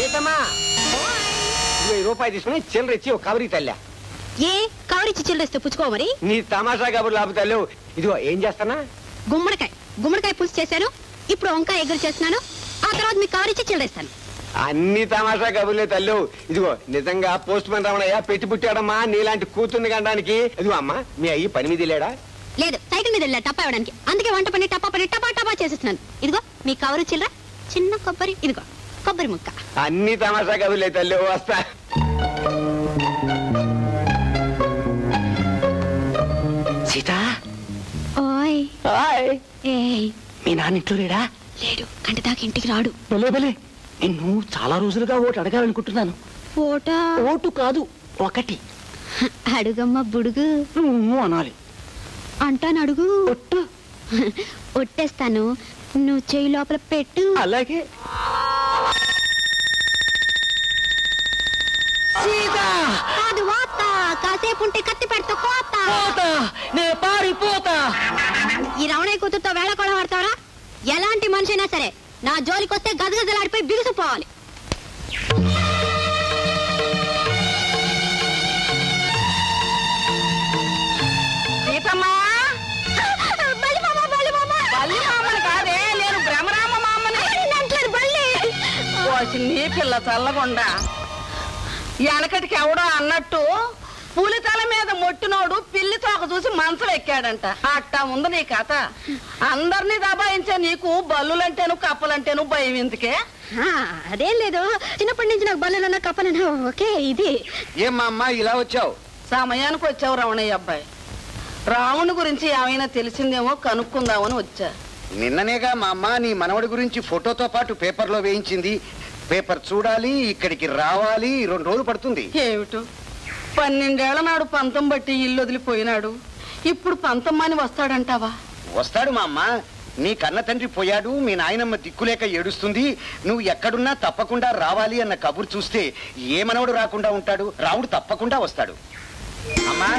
సీతమ్మా ఇదిగో ఈ రూపాయి తీసుకుని చిల్లర ఇచ్చి ఒక కవరి తల్లా ఏ కవరిచ్చి చిల్లరిస్తే పుచ్చుకో మరి నీ తమాషా కబుర్లు ఆపుతావు ఇదిగో ఏం చేస్తానా గుమ్మడికాయ గుమ్మడికాయ పులుసు చేశాను ఇప్పుడు వంకాయ ఎగురు చేస్తున్నాను ఆ తర్వాత మీకు కవరిచ్చి చిల్లరిస్తాను అన్ని తమాషా కబుర్లే తల్లు ఇదిగో నిజంగా పోస్ట్ మ్యాన్ రమణయ్య పెట్టి పుట్టాడమ్మా నీలాంటి కూతుర్ని కనడానికి ఇదిగో అమ్మా మీ అయ్యి పని మీద లేడా లేదు సైకిల్ మీద వెళ్ళా టప్పా ఇవ్వడానికి అందుకే వంట పని టప్పా పని టపా టపా చేసేస్తున్నాను ఇదిగో మీ కవరు చిల్లర చిన్న కొబ్బరి ఇదిగో కొబ్బరి ముక్క అన్ని తమాషా కబుర్లే తల్లు వస్తా సీత ఓయ్ హాయ్ ఏయ్ మీ నాన్న ఇంట్లో లేడా లేడు కంటి దాకా ఇంటికి రాడు భలే భలే నిన్ను చాలా రోజులుగా ఓటు అడగాలనుకుంటున్నాను ఫోటో ఓటు కాదు ఒకటి అడుగమ్మ బుడుగు నువ్వు అనాలి అంటాను అడుగు ఒట్టు ఒట్టేస్తాను నువ్వు చెయ్యి లోపల పెట్టు అలాగే సీత కాదు వాత కాసేపు ఉంటే కత్తి పెడతా కోత పోతా నే పారిపోతా ఈ రమణయ్య కూతురుతో వేళ కూడా పడతావరా ఎలాంటి మనిషి అయినా సరే నా జోలికి వస్తే గదగదలాడిపోయి బిగుసిపోవాలి సీతమ్మా బలి మామ, బలి మామ. బల్లి మామని కాదే నేను భ్రమరామ మామని అంటలేదు బల్లి పోసి నీ పిల్ల చల్లగుండా వెనకటికి ఎవడో అన్నట్టు పులితల మీద మొట్టినోడు పిల్లి తోక చూసి మంచం ఎక్కాడంట అట్టా ఉంది నీ కథ అందరినీ దబాయించే నీకు బల్లులంటేను కప్పలంటేను భయం ఎందుకే ఆ, అదేం లేదు చిన్నప్పటి నుంచి నాకు బల్లెలన్నా కప్పలన్నా ఓకే ఇది ఏమ్మా అమ్మా ఇలా వచ్చావు సమయానికి వచ్చావు రమణయ్య అబ్బాయి రావణు గురించి ఏమైనా తెలిసిందేమో కనుక్కుందామని వచ్చా నిన్ననేగా మా అమ్మ నీ మనవడి గురించి ఫోటోతో పాటు పేపర్లో వేయించింది పేపర్ చూడాలి ఇక్కడికి రావాలి రెండు రోజులు పడుతుంది ఏమిటో పన్నెండేళ్ల నాడు పంతం బట్టి ఇల్లు వదిలిపోయినాడు ఇప్పుడు పంతమ్మని వస్తాడంటావా వస్తాడు మా అమ్మ నీ కన్న తండ్రి పోయాడు మీ నాయనమ్మ దిక్కులేక ఏడుస్తుంది నువ్వు ఎక్కడున్నా తప్పకుండా రావాలి అన్న కబురు చూస్తే ఏ మనవడు రాకుండా ఉంటాడు రావుడు తప్పకుండా వస్తాడు అమ్మా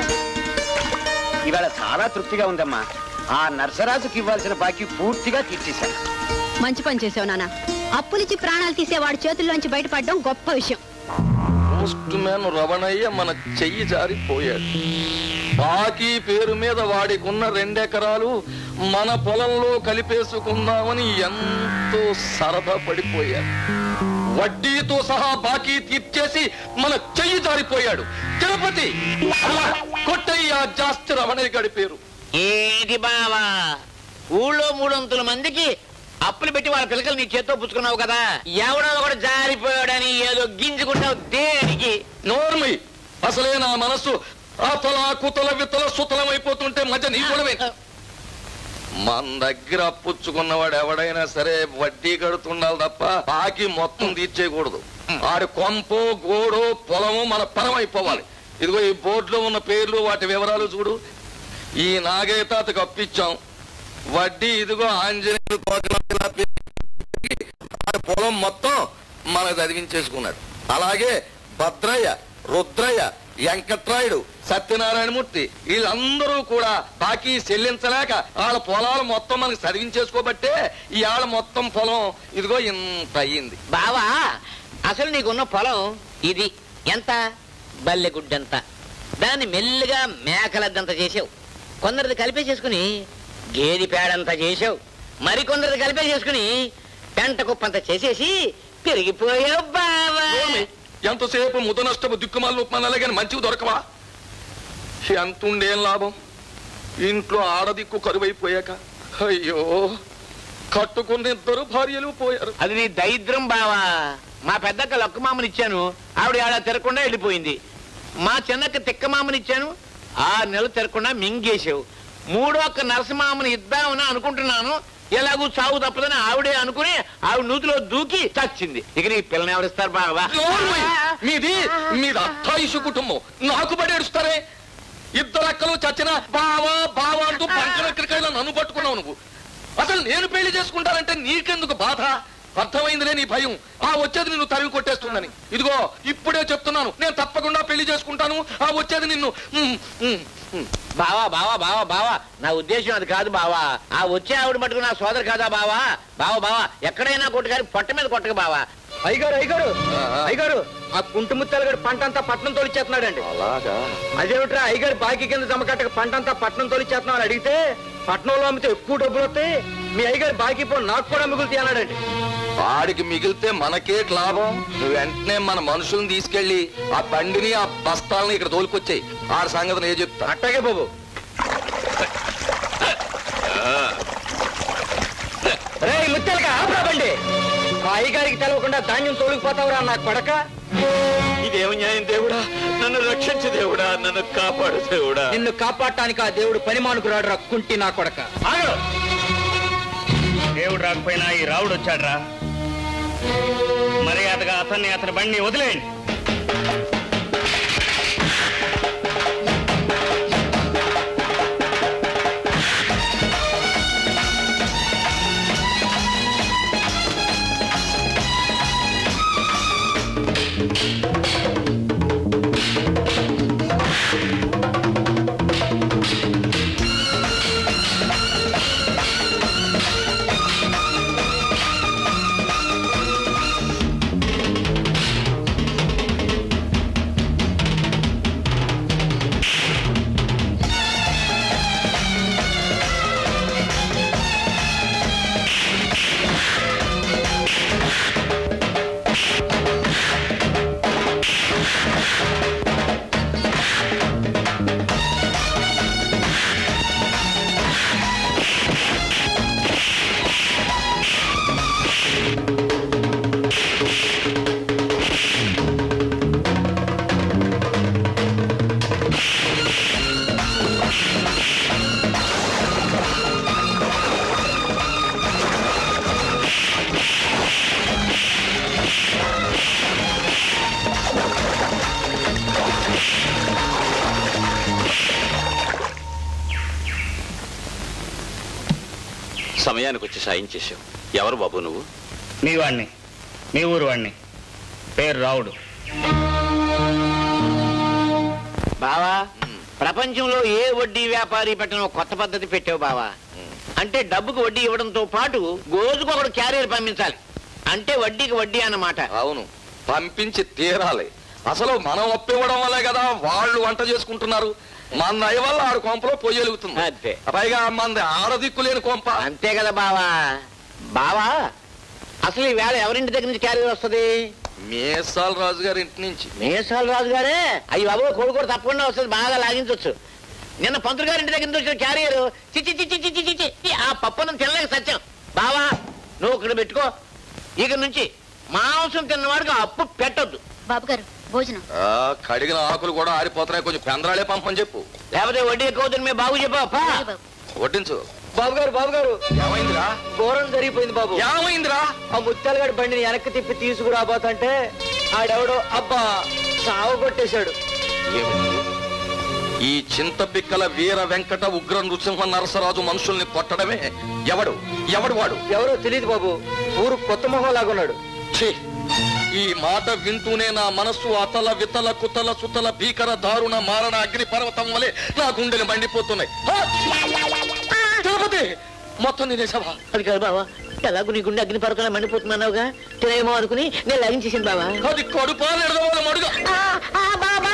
ఇవాళ చాలా తృప్తిగా ఉందమ్మా ఆ నర్సరాజుకి ఇవ్వాల్సిన బాకీ పూర్తిగా తీర్చేశాను మంచి పని చేసావు నాన్న అప్పులిచ్చి ప్రాణాలు తీసే వాడి చేతుల్లోంచి బయటపడడం గొప్ప విషయం పోస్ట్ మ్యాన్ రవణయ్య మన చెయ్యి జారిపోయాడు బాకీ పేరు మీద వాడికున్న రెండెకరాలు మన పొలంలో కలిపేసుకుందామని ఎంతో సరఫ పడిపోయాడు వడ్డీతో సహా బాకీ తీర్చేసి మన చెయ్యి జారిపోయాడు తిరుపతి అలా కొట్టయ్య జాస్తి రమణయ్య గడి పేరు ఏంటి బావా ఊళ్ళో మూడొంతుల మందికి అప్పులు పెట్టి వాళ్ళ పిల్లకలు నీ చేత్తో పుచ్చుకున్నావు కదా ఎవడో ఒకడు జారిపోయాడని ఏదో గింజుకుంటావు దేనికి నోర్మి అసలే నా మనస్సు అతల కుతల వితల సుతలం అయిపోతుంటే మధ్య నీ కూడా మన దగ్గర అప్పుచ్చుకున్నవాడు ఎవడైనా సరే వడ్డీ కడుతుండాలి తప్ప బాకీ మొత్తం తీర్చేయకూడదు ఆడి కొంపో గోడో పొలము మన పరం అయిపోవాలి ఇదిగో ఈ బోర్డులో ఉన్న పేర్లు వాటి వివరాలు చూడు ఈ నాగేతాతకు అప్పిచ్చాం వడ్డీ ఇదిగో ఆంజనేయులు తోకలా పెట్టి ఆడి పొలం మొత్తం మనకు చదివించేసుకున్నాడు అలాగే భద్రయ్య రుద్రయ్య వెంకట్రాయుడు సత్యనారాయణమూర్తి వీళ్ళందరూ కూడా బాకీ చెల్లించలేక వాళ్ళ పొలాలు మొత్తం మనకు చదివించేసుకోబట్టే ఈ ఆళ్ళ మొత్తం పొలం ఇదిగో ఇంత అయ్యింది బావా అసలు నీకున్న పొలం ఇది ఎంత బల్లెగుడ్డంత దాన్ని మెల్లిగా మేకలద్దంత చేసావు కొందరిది కలిపేసేసుకుని గేది పేడంత చేసావు మరికొందరిది కలిపేసేసుకుని పెంట కుప్పంత చేసేసి పెరిగిపోయావు బావా నోర్మి, ఎంతసేపు ముద నష్టపు దిక్కుమాలు ఉప్మానాలే కానీ మంచివి దొరకవా ఎంత ఉండేం లాభం ఇంట్లో ఆడదిక్కు కరువైపోయాక అయ్యో కట్టుకున్న ఇద్దరు భార్యలు పోయారు అది నీ దరిద్రం బావా మా పెద్దక్క లొక్క మామని ఇచ్చాను ఆవిడ ఆడ తిరగకుండా వెళ్ళిపోయింది మా చిన్నక్క తిక్క మామని ఇచ్చాను ఆరు నెలలు తిరగకుండా మింగేసావు మూడో ఒక్క నరసింహామని ఇద్దామని అనుకుంటున్నాను ఎలాగూ చావు తప్పదని ఆవిడే అనుకుని ఆవిడ నూతిలో దూకి చచ్చింది ఇక నీ పిల్లని ఎవరిస్తారు బావా నోర్మి, మీది మీది అత్తాయిషు కుటుంబం నాకు పడి ఏడుస్తారే ఇద్దరు అక్కలు చచ్చిన బావా బావా అంటూ పంకల క్రికెట్లో నన్ను పట్టుకున్నావు నువ్వు అసలు నేను పెళ్లి చేసుకుంటానంటే నీకెందుకు బాధ అర్థమైందిలే నీ భయం ఆ వచ్చేది నిన్ను తరిమి కొట్టేస్తుందని ఇదిగో ఇప్పుడే చెప్తున్నాను నేను తప్పకుండా పెళ్లి చేసుకుంటాను ఆ వచ్చేది నిన్ను ఉమ్, ఉమ్, ఉమ్. బావా బావా బావా బావా నా ఉద్దేశం అది కాదు బావా ఆ వచ్చే ఆవిడ మటుకు నా సోదరు కాదా బావా బావా బావా ఎక్కడైనా కొట్టుకారి పొట్ట మీద కొట్టక బావా అయ్యగారు అయ్యగారు ఆ, ఆ. అయ్యగారు ఆ కుంటు ముత్యాలగాడు పంట అంతా పట్నం తోలిచ్చేస్తున్నాడండి అలాగా అదేమిట్రా అయ్యగారు బాకీ కింద జమ కట్టక పంట అంతా పట్నం తోలిచ్చేస్తున్నాం అని అడిగితే పట్నంలో అమ్మితే ఎక్కువ డబ్బులు వస్తాయి మీ అయ్యగారు బాకీ పో నాకు కూడా మిగులుతాయి అన్నాడండి వాడికి మిగిలితే మనకే లాభం నువ్వు వెంటనే మన మనుషుల్ని తీసుకెళ్లి ఆ బండిని ఆ బస్తాలని ఇక్కడ తోలుకొచ్చాయి ఆడి సంగతి నేను చెప్తా అట్టాగే బాబు రే ముత్యాలగా ఆపరా బండి మా అయ్యగారికి తెలవకుండా ధాన్యం తోలుకుపోతావురా నా కొడక ఇదేం న్యాయం దేవుడా నన్ను రక్షించు దేవుడా నన్ను కాపాడు దేవుడా నిన్ను కాపాడటానికి ఆ దేవుడు పని మానుకురాడు రా కుంటి నా కొడక ఆగు దేవుడు రాకపోయినా ఈ రావుడు వచ్చాడ్రా మర్యాదగా అతన్ని అతని బండిని వదిలేయండి సమయానికి వచ్చి సాయం చేసావు ఎవరు బాబు నువ్వు మీ వాడిని మీ ఊరు వాడిని పేరు రావుడు బావా ప్రపంచంలో ఏ వడ్డీ వ్యాపారి పెట్టిన ఒక కొత్త పద్ధతి పెట్టావు బావా అంటే డబ్బుకు వడ్డీ ఇవ్వడంతో పాటు రోజుకొకడు క్యారియర్ పంపించాలి అంటే వడ్డీకి వడ్డీ అన్నమాట అవును పంపించి తీరాలి అసలు మనం ఒప్పివ్వడం వల్లే కదా వాళ్ళు వంట చేసుకుంటున్నారు మన దయ వల్ల ఆడు కొంపలో పొయ్యలుగుతుంది అంతే. పైగా మంది ఆడదిక్కు లేని కొంప అంతే కదా బావా బావా అసలు ఈ వేళ ఎవరింటి దగ్గర నుంచి క్యారియర్ వస్తుంది మేసాల రాజు గారి ఇంటి నుంచి మేసాల రాజు గారే అయ్యి బాబు కొడుకు కూడా తప్పకుండా వస్తుంది బాగా లాగించవచ్చు నిన్న పంతులు గారి ఇంటి దగ్గర నుంచి వచ్చిన క్యారియర్ చిచ్చి చిచ్చి చిచ్చి చిచ్చి చి, ఆ పప్పును తినలేక సత్యం బావా నువ్వు ఇక్కడ పెట్టుకో ఇక నుంచి మాంసం తిన్నవాడికి అప్పు పెట్టొద్దు బాబు గారు భోజనం ఆ, కడిగిన ఆకులు కూడా ఆరిపోతున్నాయి కొంచెం పెందరాలే పంపని చెప్పు లేకపోతే వడ్డీ ఎక్కువ అవుతుంది మీ బాబు చెప్పా అలాగే బాబు. వడ్డించు బాబు గారు బాబు గారు ఏమైందిరా ఘోరం జరిగిపోయింది బాబు ఏమైందిరా ఆ ముత్యాలగాడి బండిని వెనక్కి తిప్పి తీసుకురాబోతంటే ఆడెవడో అబ్బా సాగు కొట్టేశాడు ఏమిటి? ఈ చింత పిక్కల వీర వెంకట ఉగ్ర నృసింహ నరసరాజు మనుషుల్ని కొట్టడమే ఎవడు ఎవడు వాడు ఎవరో తెలియదు బాబు ఊరు కొత్త మొహం లాగున్నాడు ఛీ! ఈ మాట వింటూనే నా మనస్సు అతల వితల కుతల సుతల భీకర దారుణ మారణ అగ్ని పర్వతం వలె నా గుండెలు మండిపోతున్నాయి ఆ! తిరుపతి మొత్తం నేనేసావా అది కాదు బావా ఎలాగో నీ గుండె అగ్ని పరకలా మండిపోతున్నావుగా తినేమో అనుకుని నేను లగించేసాను బావా అది కడుపా నిడదవాళ్ళ మడుగా బాబా